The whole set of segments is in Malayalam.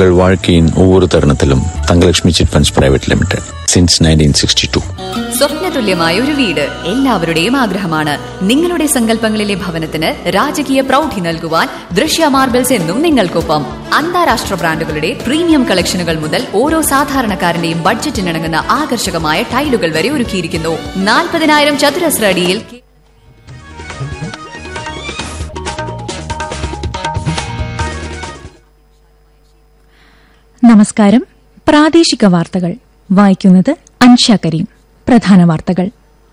உங்கள் வாழ்க்கையின் ஒவ்வொரு தருணத்திலும் Thangalakshmi chit funds private limited since nineteen sixty two സ്വപ്നതുല്യമായ ഒരു വീട് എല്ലാവരുടെയും ആഗ്രഹമാണ് നിങ്ങളുടെ സങ്കല്പങ്ങളിലെ ഭവനത്തിന് രാജകീയ പ്രൗഢി നൽകുവാൻ ദൃശ്യ മാർബിൾസ് എന്നും നിങ്ങൾക്കൊപ്പം അന്താരാഷ്ട്ര ബ്രാൻഡുകളുടെ പ്രീമിയം കളക്ഷനുകൾ മുതൽ ഓരോ സാധാരണക്കാരന്റെയും ബഡ്ജറ്റിനിണങ്ങുന്ന ആകർഷകമായ ടൈലുകൾ വരെ ഒരുക്കിയിരിക്കുന്നു നാൽപ്പതിനായിരം ചതുരശ്ര അടിയിൽ നമസ്കാരം പ്രാദേശിക വാർത്തകൾ വായിക്കുന്നത് അൻഷ കരീം പ്രധാന വാർത്തകൾ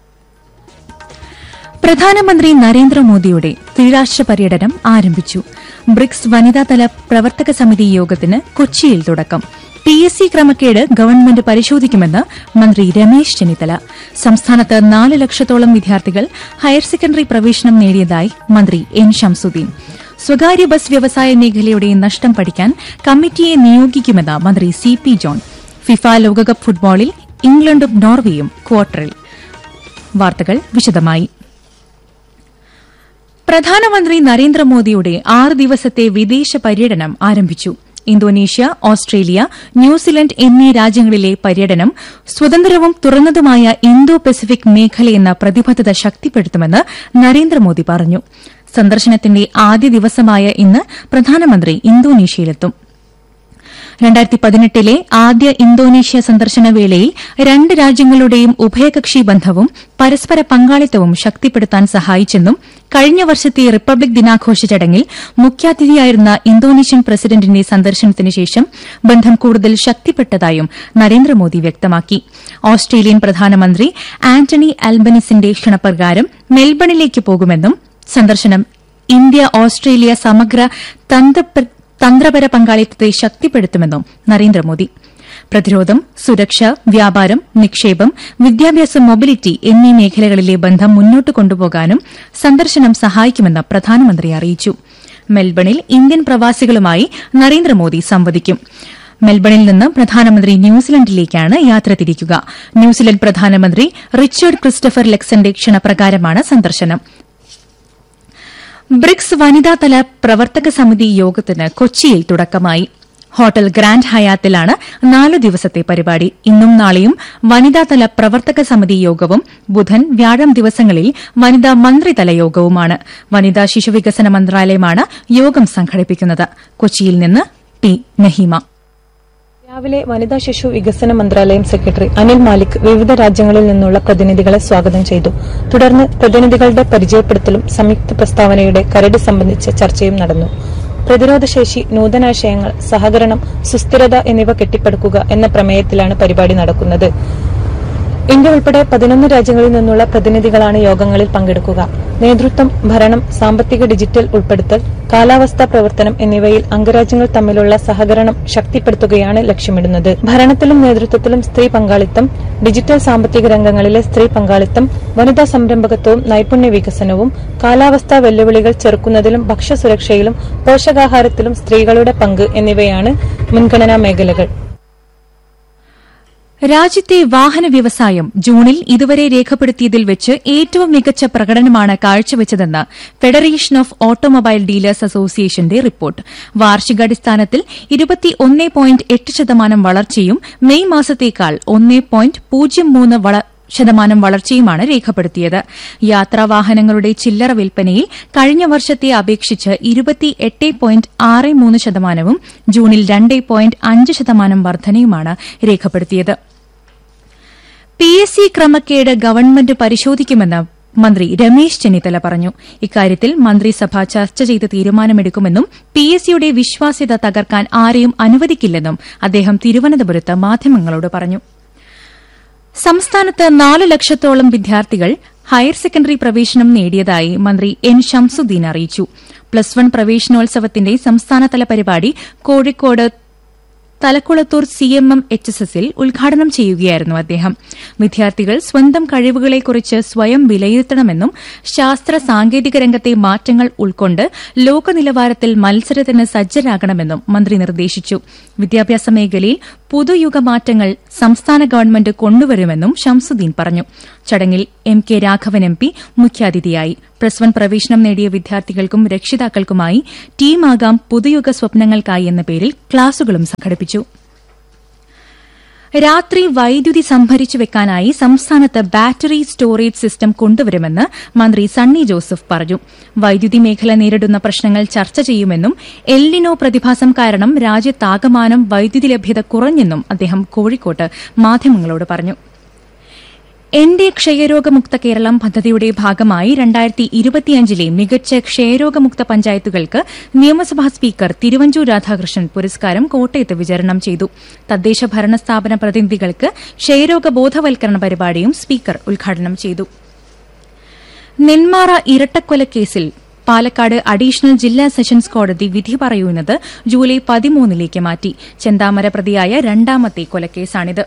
പ്രധാനമന്ത്രി നരേന്ദ്രമോദിയുടെ ത്രിരാഷ്ട്ര പര്യടനം ആരംഭിച്ചു ബ്രിക്സ് വനിതാതല പ്രവർത്തക സമിതി യോഗത്തിന് കൊച്ചിയിൽ തുടക്കം പി എസ് സി ക്രമക്കേട് ഗവൺമെന്റ് പരിശോധിക്കുമെന്ന് മന്ത്രി രമേശ് ചെന്നിത്തല സംസ്ഥാനത്ത് നാല് ലക്ഷത്തോളം വിദ്യാർത്ഥികൾ ഹയർ സെക്കൻഡറി പ്രവേശനം നേടിയതായി മന്ത്രി എൻ ഷംസുദ്ദീൻ സ്വകാര്യ ബസ് വ്യവസായ മേഖലയുടെ നഷ്ടം പഠിക്കാൻ കമ്മിറ്റിയെ നിയോഗിക്കുമെന്ന് മന്ത്രി സി പി ജോൺ ഫിഫ ലോകകപ്പ് ഫുട്ബോളിൽ ഇംഗ്ലണ്ടും നോർവേയും ക്വാർട്ടറിൽ വാർത്തകൾ വിശദമായി പ്രധാനമന്ത്രി നരേന്ദ്രമോദിയുടെ ആറ് ദിവസത്തെ വിദേശ പര്യടനം ആരംഭിച്ചു ഇന്തോനേഷ്യ ഓസ്ട്രേലിയ ന്യൂസിലൻഡ് എന്നീ രാജ്യങ്ങളിലെ പര്യടനം സ്വതന്ത്രവും തുറന്നതുമായ ഇന്തോ പസഫിക് മേഖലയെന്ന പ്രതിബദ്ധത ശക്തിപ്പെടുത്തുമെന്ന് നരേന്ദ്രമോദി പറഞ്ഞു സന്ദർശനത്തിന്റെ ആദ്യ ദിവസമായ ഇന്ന് പ്രധാനമന്ത്രി ഇന്തോനേഷ്യയിലെത്തും രണ്ടായിരത്തി പതിനെട്ടിലെ ആദ്യ ഇന്തോനേഷ്യ സന്ദർശന വേളയിൽ രണ്ട് രാജ്യങ്ങളുടെയും ഉഭയകക്ഷി ബന്ധവും പരസ്പര പങ്കാളിത്തവും ശക്തിപ്പെടുത്താൻ സഹായിച്ചെന്നും കഴിഞ്ഞ വർഷത്തെ റിപ്പബ്ലിക് ദിനാഘോഷ ചടങ്ങിൽ മുഖ്യാതിഥിയായിരുന്ന ഇന്തോനേഷ്യൻ പ്രസിഡന്റിന്റെ സന്ദർശനത്തിന് ശേഷം ബന്ധം കൂടുതൽ ശക്തിപ്പെട്ടതായും നരേന്ദ്രമോദി വ്യക്തമാക്കി ഓസ്ട്രേലിയൻ പ്രധാനമന്ത്രി ആന്റണി അൽബനിസിന്റെ ക്ഷണപ്രകാരം മെൽബണിലേക്ക് പോകുമെന്നും സന്ദർശനം ഇന്ത്യ ഓസ്ട്രേലിയ സമഗ്ര തന്ത്രപര പങ്കാളിത്തത്തെ ശക്തിപ്പെടുത്തുമെന്നും നരേന്ദ്രമോദി പ്രതിരോധം സുരക്ഷ വ്യാപാരം നിക്ഷേപം വിദ്യാഭ്യാസം മൊബിലിറ്റി എന്നീ മേഖലകളിലെ ബന്ധം മുന്നോട്ട് കൊണ്ടുപോകാനും സന്ദർശനം സഹായിക്കുമെന്ന് പ്രധാനമന്ത്രി അറിയിച്ചു മെൽബണിൽ ഇന്ത്യൻ പ്രവാസികളുമായി നരേന്ദ്രമോദി സംവദിക്കും മെൽബണിൽ നിന്ന് പ്രധാനമന്ത്രി ന്യൂസിലൻഡിലേക്കാണ് യാത്ര തിരിക്കുക ന്യൂസിലൻഡ് പ്രധാനമന്ത്രി റിച്ചർഡ് ക്രിസ്റ്റഫർ ലെക്സന്റെ ക്ഷണപ്രകാരമാണ് സന്ദർശനം ബ്രിക്സ് വനിതാതല പ്രവർത്തക സമിതി യോഗത്തിന് കൊച്ചിയിൽ തുടക്കമായി ഹോട്ടൽ ഗ്രാൻഡ് ഹയാത്തിലാണ് നാല് ദിവസത്തെ പരിപാടി ഇന്നും നാളെയും വനിതാതല പ്രവർത്തക സമിതി യോഗവും ബുധൻ വ്യാഴം ദിവസങ്ങളിൽ വനിതാ മന്ത്രിതല യോഗവുമാണ് വനിതാ ശിശുവികസന മന്ത്രാലയമാണ് യോഗം സംഘടിപ്പിക്കുന്നത് കൊച്ചിയിൽ നിന്ന് പി നഹീമ രാവിലെ വനിതാ ശിശു വികസന മന്ത്രാലയം സെക്രട്ടറി അനിൽ മാലിക് വിവിധ രാജ്യങ്ങളിൽ നിന്നുള്ള പ്രതിനിധികളെ സ്വാഗതം ചെയ്തു തുടർന്ന് പ്രതിനിധികളുടെ പരിചയപ്പെടുത്തലും സംയുക്ത പ്രസ്താവനയുടെ കരട് സംബന്ധിച്ച ചർച്ചയും നടന്നു പ്രതിരോധശേഷി നൂതനാശയങ്ങൾ സഹകരണം സുസ്ഥിരത എന്നിവ കെട്ടിപ്പടുക്കുക എന്ന പ്രമേയത്തിലാണ് പരിപാടി നടക്കുന്നത് ഇന്ത്യ ഉൾപ്പെടെ പതിനൊന്ന് രാജ്യങ്ങളിൽ നിന്നുള്ള പ്രതിനിധികളാണ് യോഗങ്ങളിൽ പങ്കെടുക്കുക നേതൃത്വം ഭരണം സാമ്പത്തിക ഡിജിറ്റൽ ഉൾപ്പെടുത്തൽ കാലാവസ്ഥാ പ്രവർത്തനം എന്നിവയിൽ അംഗരാജ്യങ്ങൾ തമ്മിലുള്ള സഹകരണം ശക്തിപ്പെടുത്തുകയാണ് ലക്ഷ്യമിടുന്നത് ഭരണത്തിലും നേതൃത്വത്തിലും സ്ത്രീ പങ്കാളിത്തം ഡിജിറ്റൽ സാമ്പത്തിക രംഗങ്ങളിലെ സ്ത്രീ പങ്കാളിത്തം വനിതാ സംരംഭകത്വവും നൈപുണ്യ വികസനവും കാലാവസ്ഥാ വെല്ലുവിളികൾ ചെറുക്കുന്നതിലും ഭക്ഷ്യസുരക്ഷയിലും പോഷകാഹാരത്തിലും സ്ത്രീകളുടെ പങ്ക് എന്നിവയാണ് മുൻഗണനാ മേഖലകൾ രാജ്യത്തെ വാഹന വ്യവസായം ജൂണിൽ ഇതുവരെ രേഖപ്പെടുത്തിയതിൽ വെച്ച് ഏറ്റവും മികച്ച പ്രകടനമാണ് കാഴ്ചവെച്ചതെന്ന് ഫെഡറേഷൻ ഓഫ് ഓട്ടോമൊബൈൽ ഡീലേഴ്സ് അസോസിയേഷന്റെ റിപ്പോർട്ട് വാർഷികാടിസ്ഥാനത്തിൽ ശതമാനം വളർച്ചയും മെയ് മാസത്തേക്കാൾ ഒന്നേ പോയിന്റ് പൂജ്യം മൂന്ന് ശതമാനം വളർച്ചയുമാണ് രേഖപ്പെടുത്തിയത് യാത്രാവാഹനങ്ങളുടെ ചില്ലറ വിൽപ്പനയിൽ കഴിഞ്ഞ വർഷത്തെ അപേക്ഷിച്ച് ഇരുപത്തിയെട്ട് പോയിന്റ് ആറ് മൂന്ന് ശതമാനവും ജൂണിൽ രണ്ട് പോയിന്റ് അഞ്ച് ശതമാനം വർധനയുമാണ് രേഖപ്പെടുത്തിയത് പി എസ് സി ക്രമക്കേട് ഗവൺമെന്റ് പരിശോധിക്കുമെന്ന് മന്ത്രി രമേശ് ചെന്നിത്തല പറഞ്ഞു ഇക്കാര്യത്തിൽ മന്ത്രിസഭ ചർച്ച ചെയ്ത് തീരുമാനമെടുക്കുമെന്നും പി എസ് സിയുടെ വിശ്വാസ്യത തകർക്കാൻ ആരെയും അനുവദിക്കില്ലെന്നും അദ്ദേഹം തിരുവനന്തപുരത്ത് മാധ്യമങ്ങളോട് പറഞ്ഞു സംസ്ഥാനത്ത് നാല് ലക്ഷത്തോളം വിദ്യാർത്ഥികൾ ഹയർ സെക്കൻഡറി പ്രവേശനം നേടിയതായി മന്ത്രി എൻ ഷംസുദ്ദീൻ അറിയിച്ചു പ്ലസ് വൺ പ്രവേശനോത്സവത്തിന്റെ സംസ്ഥാനതല പരിപാടി Kozhikode Thalakkulathur C M M H S എസിൽ ഉദ്ഘാടനം ചെയ്യുകയായിരുന്നു അദ്ദേഹം വിദ്യാർത്ഥികൾ സ്വന്തം കഴിവുകളെക്കുറിച്ച് സ്വയം വിലയിരുത്തണമെന്നും ശാസ്ത്ര സാങ്കേതിക രംഗത്തെ മാറ്റങ്ങൾ ഉൾക്കൊണ്ട് ലോക നിലവാരത്തിൽ മത്സരത്തിന് സജ്ജരാകണമെന്നും മന്ത്രി നിർദ്ദേശിച്ചു വിദ്യാഭ്യാസ മേഖലയിൽ പുതുയുഗ മാറ്റങ്ങൾ സംസ്ഥാന ഗവൺമെന്റ് കൊണ്ടുവരുമെന്നും ഷംസുദ്ദീൻ പറഞ്ഞു ചടങ്ങിൽ M K Raghavan M P മുഖ്യാതിഥിയായി പ്ലസ് വൺ പ്രവേശനം നേടിയ വിദ്യാർത്ഥികൾക്കും രക്ഷിതാക്കൾക്കുമായി ടീമാകാം പുതുയുഗ സ്വപ്നങ്ങൾക്കായി എന്ന പേരിൽ ക്ലാസുകളും സംഘടിപ്പിച്ചു രാത്രി വൈദ്യുതി സംഭരിച്ചു വെക്കാനായി സംസ്ഥാനത്ത് ബാറ്ററി സ്റ്റോറേജ് സിസ്റ്റം കൊണ്ടുവരുമെന്ന് മന്ത്രി സണ്ണി ജോസഫ് പറഞ്ഞു വൈദ്യുതി മേഖല നേരിടുന്ന പ്രശ്നങ്ങൾ ചർച്ച ചെയ്യുമെന്നും എൽനിനോ പ്രതിഭാസം കാരണം രാജ്യത്താകമാനം വൈദ്യുതി ലഭ്യത കുറഞ്ഞെന്നും അദ്ദേഹം കോഴിക്കോട്ട് മാധ്യമങ്ങളോട് പറഞ്ഞു എന്റെ ക്ഷയരോഗമുക്ത കേരളം പദ്ധതിയുടെ ഭാഗമായി രണ്ടായിരത്തി ഇരുപത്തിയഞ്ചിലെ മികച്ച ക്ഷയരോഗമുക്ത പഞ്ചായത്തുകൾക്ക് നിയമസഭാ സ്പീക്കർ തിരുവഞ്ചൂർ രാധാകൃഷ്ണൻ പുരസ്കാരം കോട്ടയത്ത് വിതരണം ചെയ്തു തദ്ദേശ ഭരണ സ്ഥാപന പ്രതിനിധികൾക്ക് ക്ഷയരോഗ ബോധവൽക്കരണ പരിപാടിയും സ്പീക്കർ ഉദ്ഘാടനം ചെയ്തു നെന്മാറ ഇരട്ടക്കൊലക്കേസിൽ പാലക്കാട് അഡീഷണൽ ജില്ലാ സെഷൻസ് കോടതി വിധി പറയുന്നത് ജൂലൈ പതിമൂന്നിലേക്ക് മാറ്റി ചെന്താമര പ്രതിയായ രണ്ടാമത്തെ കൊലക്കേസാണിത്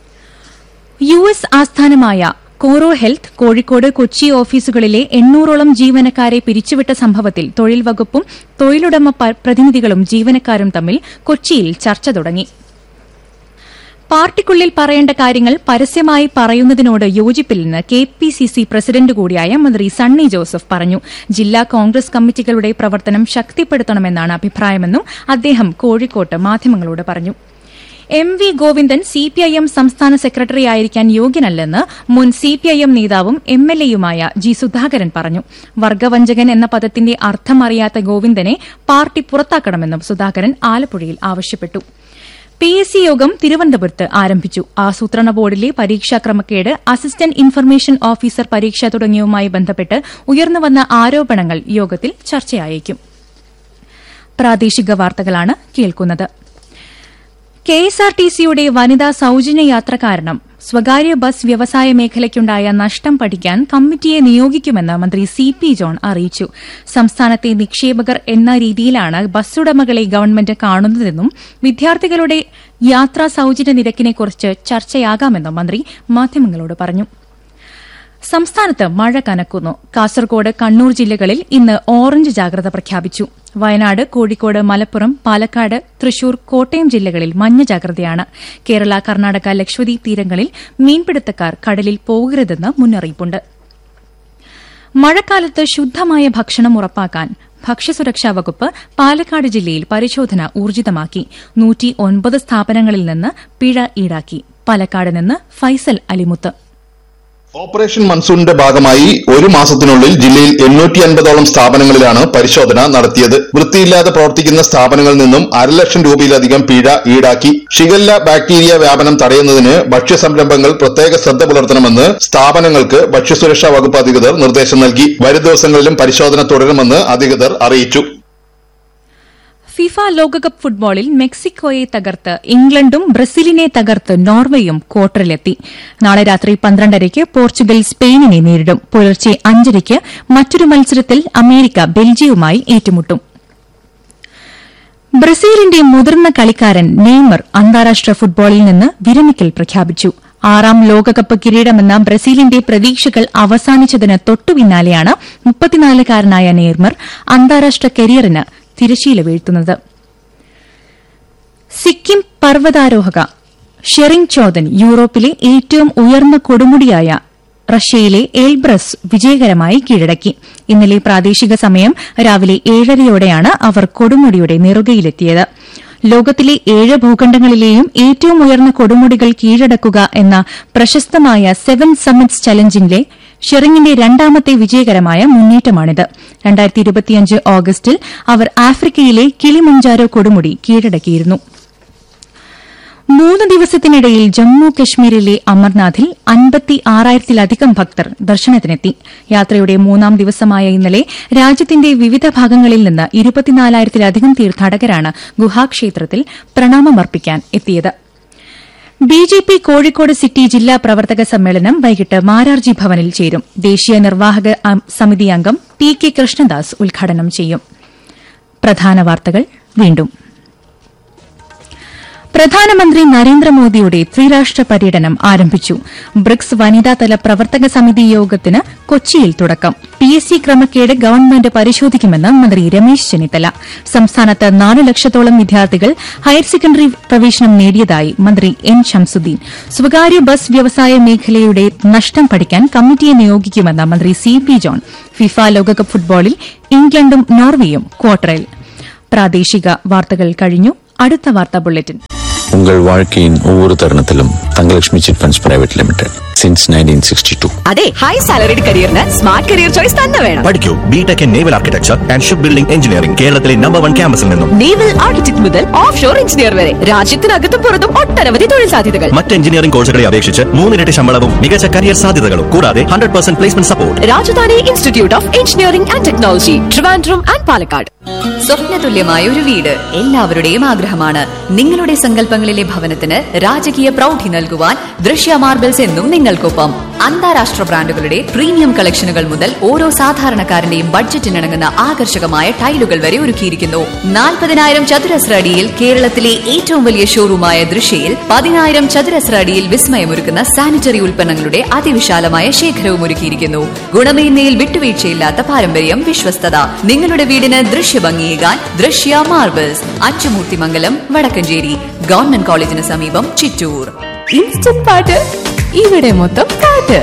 യു എസ് ആസ്ഥാനമായ കോറോ ഹെൽത്ത് കോഴിക്കോട് കൊച്ചി ഓഫീസുകളിലെ എണ്ണൂറോളം ജീവനക്കാരെ പിരിച്ചുവിട്ട സംഭവത്തിൽ തൊഴിൽ വകുപ്പും തൊഴിലുടമ പ- പ്രതിനിധികളും ജീവനക്കാരും തമ്മിൽ കൊച്ചിയിൽ ചർച്ച തുടങ്ങി പാർട്ടിക്കുള്ളിൽ പറയേണ്ട കാര്യങ്ങൾ പരസ്യമായി പറയുന്നതിനോട് യോജിപ്പില്ലെന്ന് K P C C president കൂടിയായ മന്ത്രി സണ്ണി ജോസഫ് പറഞ്ഞു ജില്ലാ കോൺഗ്രസ് കമ്മിറ്റികളുടെ പ്രവർത്തനം ശക്തിപ്പെടുത്തണമെന്നാണ് അഭിപ്രായമെന്നും അദ്ദേഹം കോഴിക്കോട്ട് മാധ്യമങ്ങളോട് പറഞ്ഞു എം വി ഗോവിന്ദൻ സിപിഐഎം സംസ്ഥാന സെക്രട്ടറി ആയിരിക്കാൻ യോഗ്യനല്ലെന്ന് മുൻ സിപിഐഎം നേതാവും എം എൽ എയുമായ ജി സുധാകരൻ പറഞ്ഞു വർഗവഞ്ചകൻ എന്ന പദത്തിന്റെ അർത്ഥം അറിയാത്ത ഗോവിന്ദനെ പാർട്ടി പുറത്താക്കണമെന്നും സുധാകരൻ ആലപ്പുഴയിൽ ആവശ്യപ്പെട്ടു പി എസ് സി യോഗം തിരുവനന്തപുരത്ത് ആരംഭിച്ചു ആസൂത്രണ ബോർഡിലെ പരീക്ഷാ ക്രമക്കേട് അസിസ്റ്റന്റ് ഇൻഫർമേഷൻ ഓഫീസർ പരീക്ഷ തുടങ്ങിയവുമായി ബന്ധപ്പെട്ട് ഉയർന്നുവന്ന ആരോപണങ്ങൾ യോഗത്തിൽ ചർച്ചയായേക്കും പ്രാദേശിക വാർത്തകളാണ് കേൾക്കുന്നത് കെഎസ്ആർടിസിയുടെ വനിതാ സൌജന്യ യാത്ര കാരണം സ്വകാര്യ ബസ് വ്യവസായ മേഖലയ്ക്കുണ്ടായ നഷ്ടം പഠിക്കാൻ കമ്മിറ്റിയെ നിയോഗിക്കുമെന്ന് മന്ത്രി സി പി ജോൺ അറിയിച്ചു സംസ്ഥാനത്തെ നിക്ഷേപകർ എന്ന രീതിയിലാണ് ബസ്സുടമകളെ ഗവൺമെന്റ് കാണുന്നതെന്നും വിദ്യാർത്ഥികളുടെ യാത്രാ സൌജന്യ നിരക്കിനെക്കുറിച്ച് ചർച്ചയാകാമെന്നും മന്ത്രി മാധ്യമങ്ങളോട് പറഞ്ഞു സംസ്ഥാനത്ത് മഴ കനക്കുന്നു കാസർകോട് കണ്ണൂർ ജില്ലകളിൽ ഇന്ന് ഓറഞ്ച് ജാഗ്രത പ്രഖ്യാപിച്ചു വയനാട് കോഴിക്കോട് മലപ്പുറം പാലക്കാട് തൃശൂർ കോട്ടയം ജില്ലകളിൽ മഞ്ഞ ജാഗ്രതയാണ് കേരള കർണാടക ലക്ഷദ്വീപ് തീരങ്ങളിൽ മീൻപിടുത്തക്കാർ കടലിൽ പോകരുതെന്ന് മുന്നറിയിപ്പുണ്ട് മഴക്കാലത്ത് ശുദ്ധമായ ഭക്ഷണം ഉറപ്പാക്കാൻ ഭക്ഷ്യസുരക്ഷാ വകുപ്പ് പാലക്കാട് ജില്ലയിൽ പരിശോധന ഊർജിതമാക്കി നൂറ്റി ഒൻപത് സ്ഥാപനങ്ങളിൽ നിന്ന് പിഴ ഈടാക്കി പാലക്കാട് നിന്ന് ഫൈസൽ അലിമുത്ത് ഓപ്പറേഷൻ മൺസൂണിന്റെ ഭാഗമായി ഒരു മാസത്തിനുള്ളിൽ ജില്ലയിൽ എണ്ണൂറ്റി അൻപതോളം സ്ഥാപനങ്ങളിലാണ് പരിശോധന നടത്തിയത് വൃത്തിയില്ലാതെ പ്രവർത്തിക്കുന്ന സ്ഥാപനങ്ങളിൽ നിന്നും അരലക്ഷം രൂപയിലധികം പിഴ ഈടാക്കി ഷിഗല്ല ബാക്ടീരിയ വ്യാപനം തടയുന്നതിന് ഭക്ഷ്യസംരംഭങ്ങൾ പ്രത്യേക ശ്രദ്ധ പുലർത്തണമെന്ന് സ്ഥാപനങ്ങൾക്ക് ഭക്ഷ്യസുരക്ഷാ വകുപ്പ് അധികൃതർ നിർദ്ദേശം നൽകി വരും ദിവസങ്ങളിലും പരിശോധന തുടരുമെന്ന് അധികൃതർ അറിയിച്ചു ഫിഫ ലോകകപ്പ് ഫുട്ബോളിൽ മെക്സിക്കോയെ തകർത്ത് ഇംഗ്ലണ്ടും ബ്രസീലിനെ തകർത്ത് നോർവേയും ക്വാർട്ടറിലെത്തി നാളെ രാത്രി പന്ത്രണ്ടരയ്ക്ക് പോർച്ചുഗൽ സ്പെയിനിനെ നേരിടും പുലർച്ചെ അഞ്ചരയ്ക്ക് മറ്റൊരു മത്സരത്തിൽ അമേരിക്ക ബെൽജിയവുമായി ഏറ്റുമുട്ടും ബ്രസീലിന്റെ മുതിർന്ന കളിക്കാരൻ നെയ്മർ അന്താരാഷ്ട്ര ഫുട്ബോളിൽ നിന്ന് വിരമിക്കൽ പ്രഖ്യാപിച്ചു ആറാം ലോകകപ്പ് കിരീടമെന്ന ബ്രസീലിന്റെ പ്രതീക്ഷകൾ അവസാനിച്ചതിന് തൊട്ടുപിന്നാലെയാണ് മുപ്പത്തിനാലുകാരനായ നെയ്മർ അന്താരാഷ്ട്ര കരിയറിന് തിരശീല വീഴ്ത്തുന്നത് സിക്കിം പർവ്വതാരോഹക ഷെറിംഗ് ചോദൻ യൂറോപ്പിലെ ഏറ്റവും ഉയർന്ന കൊടുമുടിയായ റഷ്യയിലെ എൽബ്രസ് വിജയകരമായി കീഴടക്കി ഇന്നലെ പ്രാദേശിക സമയം രാവിലെ ഏഴരയോടെയാണ് അവർ കൊടുമുടിയുടെ നെറുകയിലെത്തിയത് ലോകത്തിലെ ഏഴ് ഭൂഖണ്ഡങ്ങളിലെയും ഏറ്റവും ഉയർന്ന കൊടുമുടികൾ കീഴടക്കുക എന്ന പ്രശസ്തമായ സെവൻ സമ്മിറ്റ്സ് ചലഞ്ചിന്റെ ഷെറിങ്ങിന്റെ രണ്ടാമത്തെ വിജയകരമായ മുന്നേറ്റമാണിത് രണ്ടായിരത്തി ഇരുപത്തിയഞ്ച് ഓഗസ്റ്റിൽ അവർ ആഫ്രിക്കയിലെ കിളിമഞ്ചാരോ കൊടുമുടി കീഴടക്കിയിരുന്നു മൂന്ന് ദിവസത്തിനിടയിൽ ജമ്മു കശ്മീരിലെ അമർനാഥിൽ അൻപത്തി ആറായിരത്തിലധികം ഭക്തർ ദർശനത്തിനെത്തി യാത്രയുടെ മൂന്നാം ദിവസമായ ഇന്നലെ രാജ്യത്തിന്റെ വിവിധ ഭാഗങ്ങളിൽ നിന്ന് ഇരുപത്തിനാലായിരത്തിലധികം തീർത്ഥാടകരാണ് ഗുഹാക്ഷേത്രത്തിൽ പ്രണാമമർപ്പിക്കാൻ എത്തിയത് ബിജെപി കോഴിക്കോട് സിറ്റി ജില്ലാ പ്രവർത്തക സമ്മേളനം വൈകിട്ട് മാരാർജി ഭവനിൽ ചേരും ദേശീയ നിർവാഹക അം- സമിതി അംഗം ടി കെ കൃഷ്ണദാസ് ഉദ്ഘാടനം ചെയ്യും പ്രധാന വാർത്തകൾ വീണ്ടും പ്രധാനമന്ത്രി നരേന്ദ്രമോദിയുടെ ത്രിരാഷ്ട്ര പര്യടനം ആരംഭിച്ചു ബ്രിക്സ് വനിതാതല പ്രവർത്തക സമിതി യോഗത്തിന് കൊച്ചിയിൽ തുടക്കം പി എസ് സി ക്രമക്കേട് ഗവൺമെന്റ് പരിശോധിക്കുമെന്ന് മന്ത്രി രമേശ് ചെന്നിത്തല സംസ്ഥാനത്ത് നാല് ലക്ഷത്തോളം വിദ്യാർത്ഥികൾ ഹയർ സെക്കൻഡറി പ്രവേശനം നേടിയതായി മന്ത്രി എൻ ഷംസുദ്ദീൻ സ്വകാര്യ ബസ് വ്യവസായ മേഖലയുടെ നഷ്ടം പഠിക്കാൻ കമ്മിറ്റിയെ നിയോഗിക്കുമെന്ന് മന്ത്രി സി പി ജോൺ ഫിഫ ലോകകപ്പ് ഫുട്ബോളിൽ ഇംഗ്ലണ്ടും നോർവേയും ക്വാർട്ടറിൽ പ്രാദേശിക വാർത്തകൾ കഴിഞ്ഞു അടുത്ത വാർത്താ ബുള്ളറ്റിൻ உங்கள் வாழ்க்கையின் ஒவ்வொரு தருணத்திலும் Thangalakshmi chit funds private limited since nineteen sixty two അതെ ഹൈ സാലറിഡ് കരിയറിന് സ്മാർട്ട് കരിയർ ചോയ്സ് തന്നെ വേണം പഠിക്കൂ BTech in naval architecture and ship building engineering കേരളത്തിലെ നമ്പർ വൺ ക്യാമ്പസിൽ നിന്നും നേവൽ ആർക്കിടെക്ട് മുതൽ ഓഫ് ഷോർ എഞ്ചിനീയർ വരെ രാജ്യത്തിനകത്തും പുറത്തും ഒട്ടനവധി തൊഴിൽ സാധ്യതകൾ മറ്റ് എഞ്ചിനീയറിംഗ് കോഴ്സുകളെ അപേക്ഷിച്ച് മൂന്നിരട്ടി ശമ്പളവും മികച്ച കരിയർ സാധ്യതകളും കൂടാതെ hundred percent placement support Rajadhani institute of engineering and technology Trivandrum and Palakkad സ്വപ്നതുല്യമായ ഒരു വീട് എല്ലാവരുടെയും ആഗ്രഹമാണ് നിങ്ങളുടെ സങ്കല്പങ്ങളിലെ ഭവനത്തിന് രാജകീയ പ്രൗഢി നൽകുവാൻ ദൃശ്യ മാർബിൾസ് എന്നും നിങ്ങൾക്കൊപ്പം അന്താരാഷ്ട്ര ബ്രാൻഡുകളുടെ പ്രീമിയം കളക്ഷനുകൾ മുതൽ ഓരോ സാധാരണക്കാരന്റെയും ബഡ്ജറ്റിനിണങ്ങുന്ന ആകർഷകമായ ടൈലുകൾ വരെ ഒരുക്കിയിരിക്കുന്നു നാൽപ്പതിനായിരം ചതുരശ്ര അടിയിൽ കേരളത്തിലെ ഏറ്റവും വലിയ ഷോറൂമായ ദൃശ്യയിൽ പതിനായിരം ചതുരശ്ര അടിയിൽ വിസ്മയമൊരുക്കുന്ന സാനിറ്ററി ഉൽപ്പന്നങ്ങളുടെ അതിവിശാലമായ ശേഖരവും ഒരുക്കിയിരിക്കുന്നു ഗുണമേന്മയിൽ വിട്ടുവീഴ്ചയില്ലാത്ത പാരമ്പര്യം വിശ്വസ്തത നിങ്ങളുടെ വീടിന് ദൃശ്യഭംഗിയേകാൻ ദൃശ്യ മാർബിൾസ് അച്ചുമൂർത്തിമംഗലം വടക്കഞ്ചേരി ഗവൺമെന്റ് കോളേജിന് സമീപം ചിറ്റൂർ ഇൻസ്റ്റന്റ് പാട്ട് ഇവിടെ മൊത്തം പാട്ട്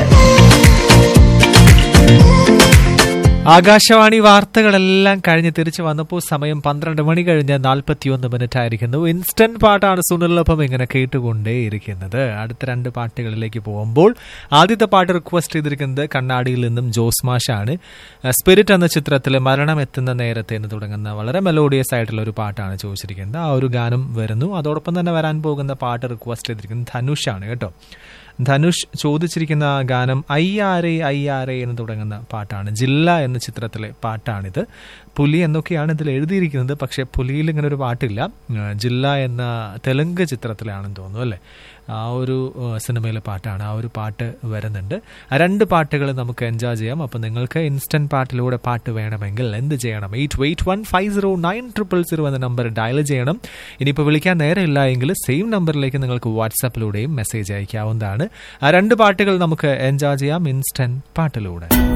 ആകാശവാണി വാർത്തകളെല്ലാം കഴിഞ്ഞ് തിരിച്ചു വന്നപ്പോൾ സമയം പന്ത്രണ്ട് മണി കഴിഞ്ഞ് നാൽപ്പത്തിയൊന്ന് മിനിറ്റ് ആയിരിക്കുന്നു ഇൻസ്റ്റന്റ് പാട്ടാണ് സുനിലൊപ്പം ഇങ്ങനെ കേട്ടുകൊണ്ടേയിരിക്കുന്നത് അടുത്ത രണ്ട് പാട്ടുകളിലേക്ക് പോകുമ്പോൾ ആദ്യത്തെ പാട്ട് റിക്വസ്റ്റ് ചെയ്തിരിക്കുന്നത് കണ്ണാടിയിൽ നിന്നും ജോസ് മാഷാണ് സ്പിരിറ്റ് എന്ന ചിത്രത്തിൽ മരണം എത്തുന്ന നേരത്തെ എന്ന് തുടങ്ങുന്ന വളരെ മെലോഡിയസ് ആയിട്ടുള്ള ഒരു പാട്ടാണ് ചോദിച്ചിരിക്കുന്നത് ആ ഒരു ഗാനം വരുന്നു അതോടൊപ്പം തന്നെ വരാൻ പോകുന്ന പാട്ട് റിക്വസ്റ്റ് ചെയ്തിരിക്കുന്നത് ധനുഷാണ് കേട്ടോ ധനുഷ് ചോദിച്ചിരിക്കുന്ന ഗാനം അയ്യാരെ അയ്യാരെ എന്ന് തുടങ്ങുന്ന പാട്ടാണ് ജില്ല എന്ന ചിത്രത്തിലെ പാട്ടാണിത് പുലി എന്നൊക്കെയാണ് ഇതിൽ എഴുതിയിരിക്കുന്നത് പക്ഷേ പുലിയിൽ ഇങ്ങനെ ഒരു പാട്ടില്ല ആ, ജില്ല എന്ന തെലുങ്ക് ചിത്രത്തിലാണെന്ന് തോന്നുന്നു അല്ലേ ആ ഒരു ആ, സിനിമയിലെ പാട്ടാണ് ആ ഒരു പാട്ട് വരുന്നുണ്ട് ആ രണ്ട് പാട്ടുകൾ നമുക്ക് എൻജോയ് ചെയ്യാം അപ്പോൾ നിങ്ങൾക്ക് ഇൻസ്റ്റന്റ് പാട്ടിലൂടെ പാട്ട് വേണമെങ്കിൽ എന്ത് ചെയ്യണം eight eight one five zero nine triple zero എന്ന നമ്പർ ഡയൽ ചെയ്യണം ഇനിയിപ്പോൾ വിളിക്കാൻ നേരമില്ല എങ്കിൽ സെയിം നമ്പറിലേക്ക് നിങ്ങൾക്ക് വാട്സാപ്പിലൂടെയും മെസ്സേജ് അയക്കാവുന്നതാണ് ആ രണ്ട് പാട്ടുകൾ നമുക്ക് എൻജോയ് ചെയ്യാം ഇൻസ്റ്റന്റ് പാട്ടിലൂടെ